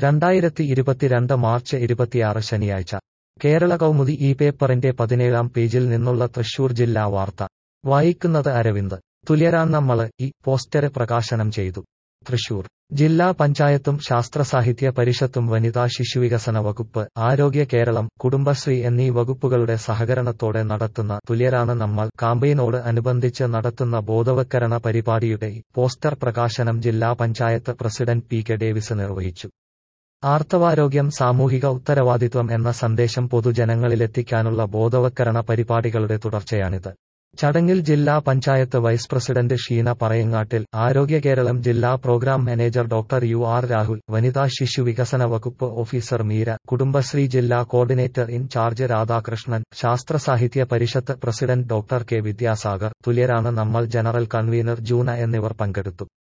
രണ്ടായിരത്തി ഇരുപത്തിരണ്ട് മാർച്ച് ഇരുപത്തിയാറ് ശനിയാഴ്ച കേരള കൗമുദി ഈ പേപ്പറിന്റെ പതിനേഴാം പേജിൽ നിന്നുള്ള തൃശൂർ ജില്ലാ വാർത്ത വായിക്കുന്നത് അരവിന്ദ് തുല്യരാൻ നമ്മള് ഈ പോസ്റ്റര് പ്രകാശനം ചെയ്തു തൃശൂർ ജില്ലാ പഞ്ചായത്തും ശാസ്ത്രസാഹിത്യ പരിഷത്തും വനിതാ ശിശുവികസന വകുപ്പ് ആരോഗ്യ കേരളം കുടുംബശ്രീ എന്നീ വകുപ്പുകളുടെ സഹകരണത്തോടെ നടത്തുന്ന തുല്യരാണ് നമ്മൾ കാമ്പയിനോട് അനുബന്ധിച്ച് നടത്തുന്ന ബോധവൽക്കരണ പരിപാടിയുടെ പോസ്റ്റർ പ്രകാശനം ജില്ലാ panchayat president P K Davis നിർവഹിച്ചു ആർത്തവാരോഗ്യം സാമൂഹിക ഉത്തരവാദിത്വം എന്ന സന്ദേശം പൊതുജനങ്ങളിലെത്തിക്കാനുള്ള ബോധവൽക്കരണ പരിപാടികളുടെ തുടർച്ചയാണിത് ചടങ്ങിൽ ജില്ലാ പഞ്ചായത്ത് വൈസ് പ്രസിഡന്റ് ഷീന പറയങ്ങാട്ടിൽ ആരോഗ്യ കേരളം ജില്ലാ programme manager doctor U R Rahul വനിതാ ശിശു വികസന വകുപ്പ് ഓഫീസർ മീര കുടുംബശ്രീ ജില്ലാ coordinator in charge Radhakrishnan Sasthra Sahithya Parishath president doctor K Vidyasagar തുല്യരാണ് നമ്മൾ ജനറൽ കൺവീനർ ജൂന എന്നിവർ പങ്കെടുത്തു